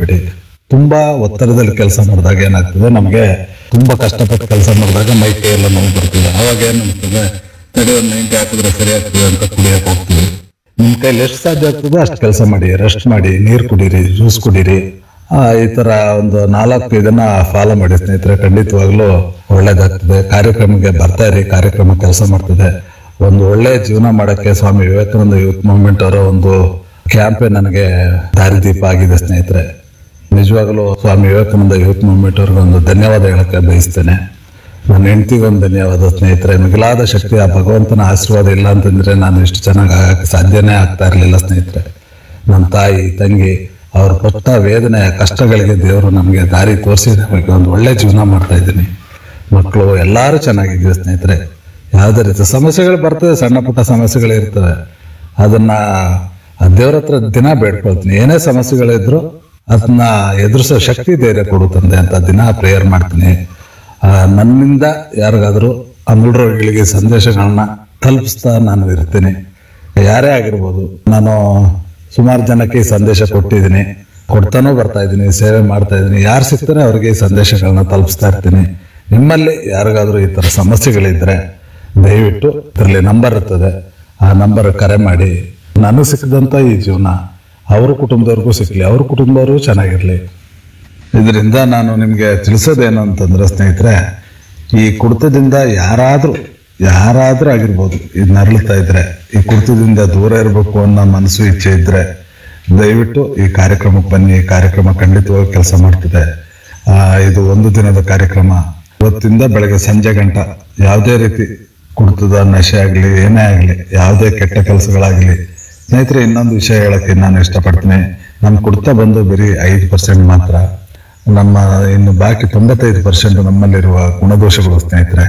ಮಾಡಬೇಡಿ ತುಂಬಾ ಒತ್ತಡದಲ್ಲಿ ಕೆಲಸ ಮಾಡಿದಾಗ ಏನಾಗ್ತದೆ ನಮಗೆ ತುಂಬಾ ಕಷ್ಟಪಟ್ಟು ಕೆಲಸ ಮಾಡಿದಾಗ ಮೈ ಕೈ ಎಲ್ಲ ನೋವು ಬರ್ತದೆ ಅವಾಗ ಏನ್ ಅನ್ಸ್ತದೆ ತಡಿ ಒಂದು ನೈಂಟಿ ಹಾಕಿದ್ರೆ ಸರಿ ಆಗ್ತದೆ ಅಂತ ಕುಡಿಯಕ್ಕೆ ಹೋಗ್ತೀವಿ ನಿಮ್ ಕೈಲಿ ಎಷ್ಟು ಸಾಧ್ಯ ಆಗ್ತದೆ ಅಷ್ಟು ಕೆಲಸ ಮಾಡಿ ರೆಸ್ಟ್ ಮಾಡಿ ನೀರು ಕುಡೀರಿ ಜ್ಯೂಸ್ ಕುಡೀರಿ ಆ, ಈ ತರ ಒಂದು ನಾಲ್ಕು ಇದನ್ನ ಫಾಲೋ ಮಾಡಿ ಸ್ನೇಹಿತರೆ ಖಂಡಿತವಾಗ್ಲೂ ಒಳ್ಳೇದಾಗ್ತದೆ ಕಾರ್ಯಕ್ರಮಕ್ಕೆ ಬರ್ತಾ ಇರಿ ಕಾರ್ಯಕ್ರಮ ಕೆಲಸ ಮಾಡ್ತದೆ ಒಂದು ಒಳ್ಳೆ ಜೀವನ ಮಾಡಕ್ಕೆ ಸ್ವಾಮಿ ವಿವೇಕಾನಂದ ಯೂತ್ ಮೂವ್ಮೆಂಟ್ ಅವರ ಒಂದು ಕ್ಯಾಂಪೇ ನನಗೆ ದಾರಿದೀಪ ಆಗಿದೆ ಸ್ನೇಹಿತರೆ ನಿಜವಾಗಲೂ ಸ್ವಾಮಿ ವಿವೇಕಾನಂದ ಯೂತ್ ಮೂವ್ಮೆಂಟ್ ಅವ್ರಿಗೆ ಒಂದು ಧನ್ಯವಾದ ಹೇಳಕ್ಕೆ ಬಯಸ್ತೇನೆ ನನ್ನ ಹೆಂಡತಿಗೆ ಒಂದು ಧನ್ಯವಾದ ಸ್ನೇಹಿತರೆ ಮಿಗಿಲಾದ ಶಕ್ತಿ ಆ ಭಗವಂತನ ಆಶೀರ್ವಾದ ಇಲ್ಲ ಅಂತಂದ್ರೆ ನಾನು ಇಷ್ಟು ಚೆನ್ನಾಗಿ ಆಗಕ್ಕೆ ಸಾಧ್ಯನೇ ಆಗ್ತಾ ಇರಲಿಲ್ಲ ಸ್ನೇಹಿತರೆ ನನ್ನ ತಾಯಿ ತಂಗಿ ಅವ್ರು ಪಟ್ಟ ವೇದನೆ ಕಷ್ಟಗಳಿಗೆ ದೇವರು ನಮಗೆ ದಾರಿ ತೋರಿಸಿದ ಒಂದು ಒಳ್ಳೆ ಜೀವನ ಮಾಡ್ತಾ ಇದ್ದೀನಿ ಮಕ್ಕಳು ಎಲ್ಲರೂ ಚೆನ್ನಾಗಿದ್ದೀವಿ ಸ್ನೇಹಿತರೆ ಯಾವುದೇ ರೀತಿ ಸಮಸ್ಯೆಗಳು ಬರ್ತದೆ ಸಣ್ಣ ಪುಟ್ಟ ಸಮಸ್ಯೆಗಳು ಇರ್ತವೆ ಅದನ್ನ ದೇವ್ರ ಹತ್ರ ದಿನ ಬೇಡ್ಕೊಳ್ತೀನಿ ಏನೇ ಸಮಸ್ಯೆಗಳಿದ್ರು ಅದನ್ನ ಎದುರಿಸೋ ಶಕ್ತಿ ಧೈರ್ಯ ಕೊಡು ತಂದೆ ಅಂತ ದಿನ ಪ್ರೇಯರ್ ಮಾಡ್ತೀನಿ ಆ, ನನ್ನಿಂದ ಯಾರಿಗಾದ್ರೂ ಅಂಗುಳ ರೋಗಿಗಳಿಗೆ ಸಂದೇಶಗಳನ್ನ ತಲುಪಿಸ್ತಾ ನಾನು ಇರ್ತೀನಿ ಯಾರೇ ಆಗಿರ್ಬೋದು ನಾನು ಸುಮಾರು ಜನಕ್ಕೆ ಈ ಸಂದೇಶ ಕೊಟ್ಟಿದ್ದೀನಿ ಕೊಡ್ತಾನೂ ಬರ್ತಾ ಇದ್ದೀನಿ ಸೇವೆ ಮಾಡ್ತಾ ಇದ್ದೀನಿ ಯಾರು ಸಿಗ್ತಾರೆ ಅವ್ರಿಗೆ ಈ ಸಂದೇಶಗಳನ್ನ ತಲುಪಿಸ್ತಾ ಇರ್ತೀನಿ ನಿಮ್ಮಲ್ಲಿ ಯಾರಿಗಾದ್ರೂ ಈ ತರ ಸಮಸ್ಯೆಗಳಿದ್ರೆ ದಯವಿಟ್ಟು ಇದರಲ್ಲಿ ನಂಬರ್ ಇರ್ತದೆ ಆ ನಂಬರ್ ಕರೆ ಮಾಡಿ ನಾನು ಸಿಕ್ಕಿದಂತ ಈ ಜೀವನ ಅವ್ರ ಕುಟುಂಬದವ್ರಿಗೂ ಸಿಕ್ಲಿ ಅವ್ರ ಕುಟುಂಬದವರು ಚೆನ್ನಾಗಿರ್ಲಿ ಇದರಿಂದ ನಾನು ನಿಮಗೆ ತಿಳಿಸೋದೇನು ಅಂತಂದ್ರೆ ಸ್ನೇಹಿತರೆ ಈ ಕುಡಿತದಿಂದ ಯಾರಾದ್ರೂ ಯಾರಾದ್ರೂ ಆಗಿರ್ಬೋದು ಇದು ನರಳುತ್ತಾ ಇದ್ರೆ ಈ ಕುಡಿತದಿಂದ ದೂರ ಇರಬೇಕು ಅನ್ನೋ ಮನಸ್ಸು ಇಚ್ಛೆ ಇದ್ರೆ ದಯವಿಟ್ಟು ಈ ಕಾರ್ಯಕ್ರಮಕ್ಕೆ ಬನ್ನಿ ಈ ಕಾರ್ಯಕ್ರಮ ಖಂಡಿತವಾಗಿ ಕೆಲಸ ಮಾಡ್ತಿದೆ ಆ, ಇದು ಒಂದು ದಿನದ ಕಾರ್ಯಕ್ರಮ ಇವತ್ತಿಂದ ಬೆಳಗ್ಗೆ ಸಂಜೆ ಗಂಟ ಯಾವುದೇ ರೀತಿ ಕುಡಿತದ ನಶೆ ಆಗಲಿ ಏನೇ ಆಗಲಿ ಯಾವುದೇ ಕೆಟ್ಟ ಕೆಲಸಗಳಾಗಲಿ ಸ್ನೇಹಿತರೆ ಇನ್ನೊಂದು ವಿಷಯ ಹೇಳಕ್ಕೆ ನಾನು ಇಷ್ಟಪಡ್ತೀನಿ ನಮ್ಮ ಕುಡ್ತಾ ಬಂದು ಬರೀ ಐದು ಪರ್ಸೆಂಟ್ ಮಾತ್ರ ನಮ್ಮ ಇನ್ನು ಬಾಕಿ ತೊಂಬತ್ತೈದು ಪರ್ಸೆಂಟ್ ನಮ್ಮಲ್ಲಿರುವ ಗುಣದೋಷಗಳು ಸ್ನೇಹಿತರೆ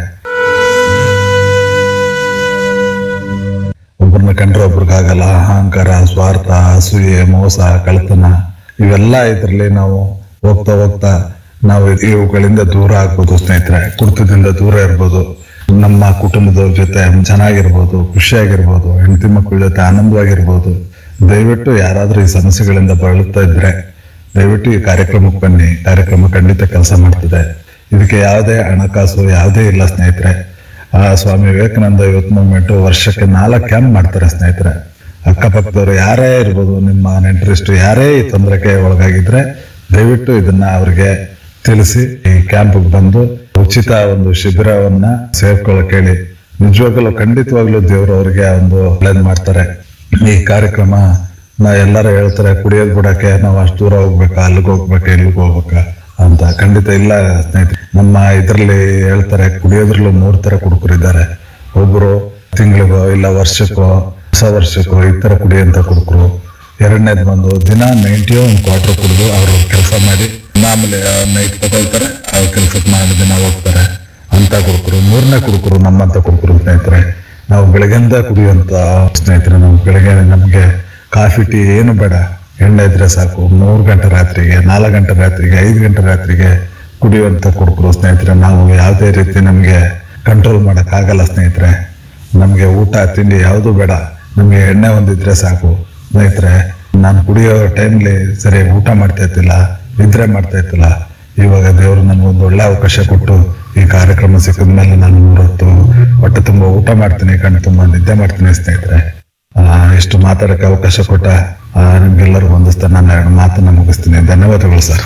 ಒಬ್ಬರನ್ನ ಕಂಡ್ರೆ ಒಬ್ರಿಗಾಗಲ್ಲ ಅಹಂಕಾರ ಸ್ವಾರ್ಥ ಅಸೂಯೆ ಮೋಸ ಕಳ್ತನ ಇವೆಲ್ಲ ಇದರಲ್ಲಿ ನಾವು ಹೋಗ್ತಾ ಹೋಗ್ತಾ ನಾವು ಇವುಗಳಿಂದ ದೂರ ಆಗ್ಬೋದು ಸ್ನೇಹಿತರೆ ಕುಡಿತದಿಂದ ದೂರ ಇರ್ಬೋದು ನಮ್ಮ ಕುಟುಂಬದವ್ರ ಜೊತೆ ಚೆನ್ನಾಗಿರ್ಬೋದು ಖುಷಿಯಾಗಿರ್ಬೋದು ಹೆಂಡತಿ ಮಕ್ಕಳ ಜೊತೆ ಆನಂದವಾಗಿರ್ಬೋದು ದಯವಿಟ್ಟು ಯಾರಾದ್ರೂ ಈ ಸಮಸ್ಯೆಗಳಿಂದ ಬಳಲ್ತಾ ಇದ್ರೆ ದಯವಿಟ್ಟು ಈ ಕಾರ್ಯಕ್ರಮಕ್ಕೆ ಬನ್ನಿ ಕಾರ್ಯಕ್ರಮ ಖಂಡಿತ ಕೆಲಸ ಮಾಡ್ತಿದೆ ಇದಕ್ಕೆ ಯಾವುದೇ ಹಣಕಾಸು ಯಾವುದೇ ಇಲ್ಲ ಸ್ನೇಹಿತರೆ ಆ ಸ್ವಾಮಿ ವಿವೇಕಾನಂದ ಯೂತ್ ಮೂವ್ಮೆಂಟ್ ವರ್ಷಕ್ಕೆ ನಾಲ್ಕು ಕ್ಯಾಂಪ್ ಮಾಡ್ತಾರೆ ಸ್ನೇಹಿತರೆ ಅಕ್ಕಪಕ್ಕದವ್ರು ಯಾರೇ ಇರ್ಬೋದು ನಿಮ್ಮ ನೆಂಟರಿಷ್ಟು ಯಾರೇ ಈ ತೊಂದರೆಗೆ ಒಳಗಾಗಿದ್ರೆ ದಯವಿಟ್ಟು ಇದನ್ನ ಅವರಿಗೆ ತಿಳಿಸಿ ಈ ಕ್ಯಾಂಪ್ಗೆ ಬಂದು ಉಚಿತ ಒಂದು ಶಿಬಿರವನ್ನ ಸೇರ್ಕೊಳ್ಳೋಕೆ ಹೇಳಿ ನಿಜವಾಗ್ಲೂ ಖಂಡಿತವಾಗ್ಲೂ ದೇವರು ಅವರಿಗೆ ಒಂದು ಒಳ್ಳೇದ್ ಮಾಡ್ತಾರೆ ಈ ಕಾರ್ಯಕ್ರಮ ನಾ ಎಲ್ಲರೂ ಹೇಳ್ತಾರೆ ಕುಡಿಯೋದ್ ಬಿಡಕ್ಕೆ ನಾವು ಅಷ್ಟು ದೂರ ಹೋಗ್ಬೇಕಾ ಅಲ್ಲಿಗೆ ಹೋಗ್ಬೇಕಾ ಇಲ್ಲಿಗೆ ಹೋಗ್ಬೇಕಾ ಅಂತ ಖಂಡಿತ ಇಲ್ಲ ಸ್ನೇಹಿತರೆ ನಮ್ಮ ಇದರಲ್ಲಿ ಹೇಳ್ತಾರೆ ಕುಡಿಯೋದ್ರಲ್ಲೂ ಮೂರ್ ತರ ಕುಡುಕರಿದ್ದಾರೆ ಒಬ್ರು ತಿಂಗಳಿಗೋ ಇಲ್ಲ ವರ್ಷಕ್ಕೋ ಹೊಸ ವರ್ಷಕ್ಕೋ ಈ ತರ ಕುಡಿಯಂತ ಕುಡುಕರು ಎರಡನೇದು ಬಂದು ದಿನ ನೈಂಟಿಯೋ ಒಂದು ಕ್ವಾರ್ಟರ್ ಕುಡಿದು ಅವರು ಕೆಲಸ ಮಾಡಿ ಆಮೇಲೆ ನೈಟ್ ತಗೊಳ್ತಾರೆ ಅವ್ರ ಕೆಲ್ಸಕ್ಕೆ ಮಾಡಿ ದಿನ ಹೋಗ್ತಾರೆ ಅಂತ ಕುಡುಕರು ಮೂರನೇ ಕುಡುಕರು ನಮ್ಮಂತ ಕುಡುಕರು ಸ್ನೇಹಿತರೆ ನಾವು ಬೆಳಗ್ಗೆಂದ ಕುಡಿಯುವಂತ ಸ್ನೇಹಿತರೆ ನಾವು ಬೆಳಗ್ಗೆ ನಮಗೆ ಕಾಫಿ ಟೀ ಏನು ಬೇಡ ಎಣ್ಣೆ ಇದ್ರೆ ಸಾಕು ಮೂರು ಗಂಟೆ ರಾತ್ರಿಗೆ ನಾಲ್ಕು ಗಂಟೆ ರಾತ್ರಿಗೆ ಐದು ಗಂಟೆ ರಾತ್ರಿಗೆ ಕುಡಿಯುವಂತ ಕುಡುಕರು ಸ್ನೇಹಿತರೆ ನಾವು ಯಾವುದೇ ರೀತಿ ನಮಗೆ ಕಂಟ್ರೋಲ್ ಮಾಡಕ್ ಆಗಲ್ಲ ಸ್ನೇಹಿತರೆ ನಮಗೆ ಊಟ ತಿಂಡಿ ಯಾವುದು ಬೇಡ ನಮಗೆ ಎಣ್ಣೆ ಒಂದಿದ್ರೆ ಸಾಕು ಸ್ನೇಹಿತರೆ ನಾನು ಕುಡಿಯೋ ಟೈಮ್ಲಿ ಸರಿಯಾಗಿ ಊಟ ಮಾಡ್ತಾ ಇರ್ತಿಲ್ಲ ನಿದ್ರೆ ಮಾಡ್ತಾ ಇರ್ತಿಲ್ಲ ಇವಾಗ ದೇವರು ನನಗೊಂದು ಒಳ್ಳೆ ಅವಕಾಶ ಕೊಟ್ಟು ಈ ಕಾರ್ಯಕ್ರಮ ಸಿಕ್ಕಿದ ಮೇಲೆ ನಾನು ಮೂರೊತ್ತು ಹೊಟ್ಟೆ ತುಂಬ ಊಟ ಮಾಡ್ತೀನಿ ಕಣ್ಣು ತುಂಬ ನಿದ್ದೆ ಮಾಡ್ತೀನಿ ಸ್ನೇಹಿತರೆ ಆ, ಇಷ್ಟು ಮಾತಾಡಕ್ಕೆ ಅವಕಾಶ ಕೊಟ್ಟ ಆ, ನಿಮ್ಗೆಲ್ಲರಿಗೂ ಹೊಂದಿಸ್ತಾ ನಾನು ಎರಡು ಮಾತನ್ನ ಮುಗಿಸ್ತೀನಿ ಧನ್ಯವಾದಗಳು ಸರ್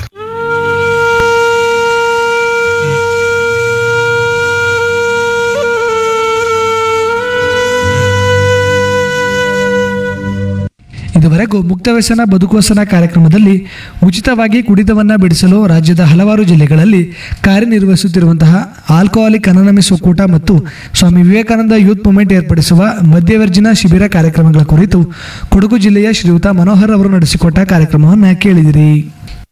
ಇದುವರೆಗೂ ಮುಕ್ತ ವ್ಯಸನ ಬದುಕುವಸನ ಕಾರ್ಯಕ್ರಮದಲ್ಲಿ ಉಚಿತವಾಗಿ ಕುಡಿತವನ್ನು ಬಿಡಿಸಲು ರಾಜ್ಯದ ಹಲವಾರು ಜಿಲ್ಲೆಗಳಲ್ಲಿ ಕಾರ್ಯನಿರ್ವಹಿಸುತ್ತಿರುವಂತಹ ಆಲ್ಕೋಹಾಲಿಕ್ ಅನಾನಮಿಸ್ ಒಕ್ಕೂಟ ಮತ್ತು ಸ್ವಾಮಿ ವಿವೇಕಾನಂದ ಯೂತ್ ಮೂವ್ಮೆಂಟ್ ಏರ್ಪಡಿಸುವ ಮಧ್ಯವರ್ಜಿನ ಶಿಬಿರ ಕಾರ್ಯಕ್ರಮಗಳ ಕುರಿತು ಕೊಡಗು ಜಿಲ್ಲೆಯ ಶ್ರೀಯುತ ಮನೋಹರ್ ಅವರು ನಡೆಸಿಕೊಟ್ಟ ಕಾರ್ಯಕ್ರಮವನ್ನು ಕೇಳಿದಿರಿ